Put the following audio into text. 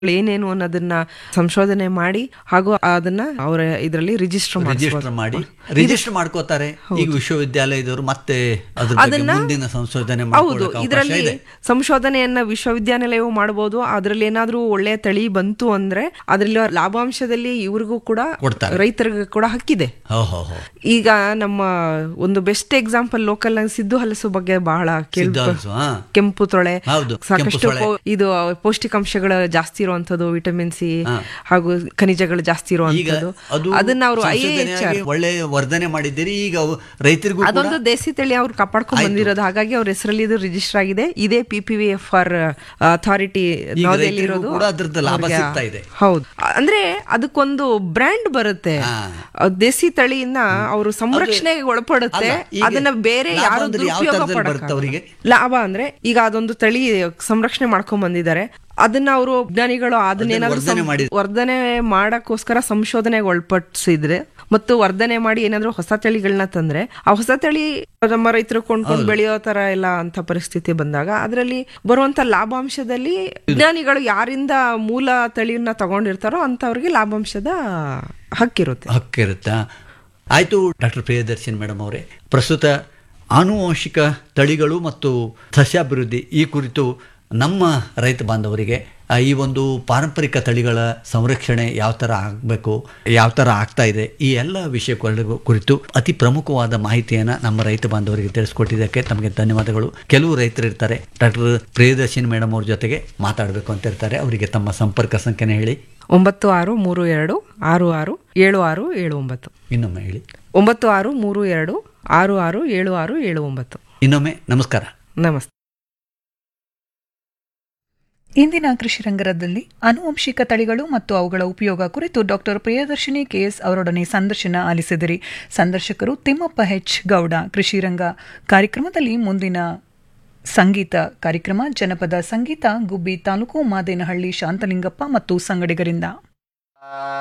ಏನೇನು ಅನ್ನೋದನ್ನ ಸಂಶೋಧನೆ ಮಾಡಿ ಹಾಗೂ ಅದನ್ನ ಅವರ ಇದರಲ್ಲಿ ರಿಜಿಸ್ಟರ್ ರಿಜಿಸ್ಟರ್ ಮಾಡಿ ರಿಜಿಸ್ಟರ್ ಮಾಡ್ಕೋತಾರೆ ಈಗ ವಿಶ್ವವಿದ್ಯಾಲಯದವರು ಮತ್ತೆ ಅದ್ರ ಬಗ್ಗೆ ಅದನ್ನ- ಮುಂದಿನ ಸಂಶೋಧನೆ ಹೌದು ಮಾಡ್ಕೊಳ್ಳೋಕೆ ಅವಕಾಶ ಇದರಲ್ಲಿ ಇದೆ ಸಂಶೋಧನೆಯನ್ನ ವಿಶ್ವವಿದ್ಯಾನಿಲಯವು ಮಾಡಬಹುದು ಅದರಲ್ಲಿ ಏನಾದ್ರೂ ಒಳ್ಳೆಯ ತಳಿ ಬಂತು ಅಂದ್ರೆ ಅದರಲ್ಲಿ ಲಾಭಾಂಶದಲ್ಲಿ ಇವ್ರಿಗೂ ಕೂಡ ಕೊಡ್ತಾರೆ. ರೈತರಿಗೂ ಕೂಡ ಹಕ್ಕಿದೆ ಹೋ ಹೋ ಹೋ ಈಗ ನಮ್ಮ ಒಂದು ಬೆಸ್ಟ್ ಎಕ್ಸಾಂಪಲ್ ಲೋಕಲ್ ಸಿದ್ದು ಹಲಸು ಬಗ್ಗೆ ಬಹಳ ಕೇಳ್ ಸಿದ್ಧ ಹಲಸು, ಹಾ. ಕೆಂಪು ತೊಳೆ ಹೌದು, ಕೆಂಪು ಸಾಕಷ್ಟು ತೊಳೆ. ಪೌ- ಇದು ಪೌಷ್ಟಿಕಾಂಶಗಳು ಜಾಸ್ತಿ ಇರುವಂತದ್ದು ವಿಟಮಿನ್ ಸಿ ಹಾಗೂ ಖನಿಜಗಳು ಜಾಸ್ತಿ ಈಗ ಇರುವಂತದ್ದು ಅದು ಅದನ್ನ ಅವರು ಐ ಸಂಶೋಧನೆಯಾಗಿ ಒಳ್ಳೆ ವರ್ಧನೆ ಮಾಡಿದ್ದೀರಿ ಈಗ ಅವು ರೈತರಿಗೂ ಕೂಡ ಅದೊಂದು ದೇಸಿ ತಳಿ ಅವ್ರು ಕಾಪಾಡ್ಕೊಂಡ್ ಬಂದಿರೋದು ಹಾಗಾಗಿ ಅವ್ರ ಹೆಸರಲ್ಲಿ ಇದು ರಿಜಿಸ್ಟರ್ ಆಗಿದೆ ಇದೇ P P V F R authority ಈಗ ನವದೆಹಲಿ ರೈತರಿಗೂ ಇರೋದು ಕೂಡ ಅದ್ರದ್ದು ಲಾಭ ಅವ್ರಿಗೆ- ಸಿಗ್ತಾ ಇದೆ. ಹೌದು ಅಂದ್ರೆ ಅದಕ್ಕೊಂದು ಬ್ರ್ಯಾಂಡ್ ಬರುತ್ತೆ ಹಾ. ಅದ್ ದೇಸಿ ತಳಿಯನ್ನ ಅವರು ಸಂರಕ್ಷಣೆಗೆ ಒಳಪಡುತ್ತೆ ಅಲ್ಲ, ಈಗ ಅದನ್ನ ಬೇರೆ ಲಾಭ ಯಾರು ಅಂದ್ರೆ ಯಾವ ದುರುಪಯೋಗ ಥರದಲ್ಲಿ ಪಡಕ್ಕಾಗಲ್ಲ. ಬರುತ್ತೆ ಅವ್ರಿಗೆ? ಲಾಭ ಅಂದ್ರೆ ಈಗ ಅದೊಂದು ತಳಿ ಸಂರಕ್ಷಣೆ ಮಾಡ್ಕೊಂಡ್ ಬಂದಿದ್ದಾರೆ ಅದನ್ನ ಅವರು ವಿಜ್ಞಾನಿಗಳು ಅದನ್ನೇನಾದ್ರೂ ವರ್ಧನೆ ಸಂ- ಮಾಡಿ- ವರ್ಧನೆ ಮಾಡಕ್ಕೋಸ್ಕರ ಸಂಶೋಧನೆಗೆ ಒಳಪಡಿಸಿದ್ರೆ ಮತ್ತು ವರ್ಧನೆ ಮಾಡಿ ಏನಾದ್ರೂ ಹೊಸ ತಳಿಗಳನ್ನ ತಂದ್ರೆ ಆ ಹೊಸ ತಳಿ ನಮ್ಮ ರೈತರು ಕೊಂಡ್ಕೊಂಡು ಬೆಳೆಯೋ ತರ ಎಲ್ಲ ಅಂತ ಪರಿಸ್ಥಿತಿ ಬಂದಾಗ ಅದರಲ್ಲಿ ಬರುವಂತ ಲಾಭಾಂಶದಲ್ಲಿ ವಿಜ್ಞಾನಿಗಳು ಯಾರಿಂದ ಮೂಲ ತಳಿಯನ್ನ ತಗೊಂಡಿರ್ತಾರೋ ಅಂತವ್ರಿಗೆ ಲಾಭಾಂಶದ ಹಕ್ಕಿರುತ್ತೆ ಹಕ್ಕಿರುತ್ತಾ ಆಯ್ತು ಡಾಕ್ಟರ್ ಪ್ರಿಯದರ್ಶನ್ ಮೇಡಮ್ ಅವರೇ ಪ್ರಸ್ತುತ ಆನುವಂಶಿಕ ತಳಿಗಳು ಮತ್ತು ಸಸ್ಯಾಭಿವೃದ್ಧಿ ಈ ಕುರಿತು ನಮ್ಮ ರೈತ ಬಾಂಧವರಿಗೆ ಆ, ಈ ಒಂದು ಪಾರಂಪರಿಕ ತಳಿಗಳ ಸಂರಕ್ಷಣೆ ಯಾವ ಥರ ಆಗಬೇಕು ಯಾವ ಥರ ಆಗ್ತಾ ಇದೆ ಈ ಎಲ್ಲ ವಿಷಯಗಳ ಕುರಿತು ಅತಿ ಪ್ರಮುಖವಾದ ಮಾಹಿತಿಯನ್ನು ನಮ್ಮ ರೈತ ಬಾಂಧವರಿಗೆ ತಿಳಿಸ್ಕೊಟ್ಟಿದ್ದಕ್ಕೆ ತಮಗೆ ಧನ್ಯವಾದಗಳು ಕೆಲವು ರೈತರು ಇರ್ತಾರೆ ಡಾಕ್ಟರ್ ಪ್ರಿಯದರ್ಶನ್ ಮೇಡಮ್ ಅವ್ರ ಜೊತೆಗೆ ಮಾತಾಡಬೇಕು ಅಂತ ಇರ್ತಾರೆ ಅವರಿಗೆ ತಮ್ಮ ಸಂಪರ್ಕ ಸಂಖ್ಯೆನ ಹೇಳಿ ಒಂಬತ್ತು ಆರು ಮೂರು ಎರಡು ಆರು ಆರು ಏಳು ಆರು ಏಳು ಒಂಬತ್ತು ಇನ್ನೊಮ್ಮೆ ಹೇಳಿ ಒಂಬತ್ತು ಆರು ಮೂರು ಎರಡು ಆರು ಆರು ಏಳು ಆರು ಏಳು ಒಂಬತ್ತು ಇನ್ನೊಮ್ಮೆ ನಮಸ್ಕಾರ ನಮಸ್ತೆ ಇಂದಿನ ಕೃಷಿ ರಂಗದಲ್ಲಿ ಆನುವಂಶಿಕ ತಳಿಗಳು ಮತ್ತು ಅವುಗಳ ಉಪಯೋಗ ಕುರಿತು ಡಾಕ್ಟರ್ ಪ್ರಿಯದರ್ಶಿನಿ ಕೆಎಸ್ ಅವರೊಡನೆ ಸಂದರ್ಶನ ಆಲಿಸಿದಿರಿ ಸಂದರ್ಶಕರು ತಿಮ್ಮಪ್ಪ ಹೆಚ್ ಗೌಡ ಕೃಷಿ ರಂಗ ಕಾರ್ಯಕ್ರಮದಲ್ಲಿ ಮುಂದಿನ ಸಂಗೀತ ಕಾರ್ಯಕ್ರಮ ಜನಪದ ಸಂಗೀತ ಗುಬ್ಬಿ ತಾಲೂಕು ಮಾದೇನಹಳ್ಳಿ ಶಾಂತಲಿಂಗಪ್ಪ ಮತ್ತು ಸಂಗಡಿಗರಿಂದ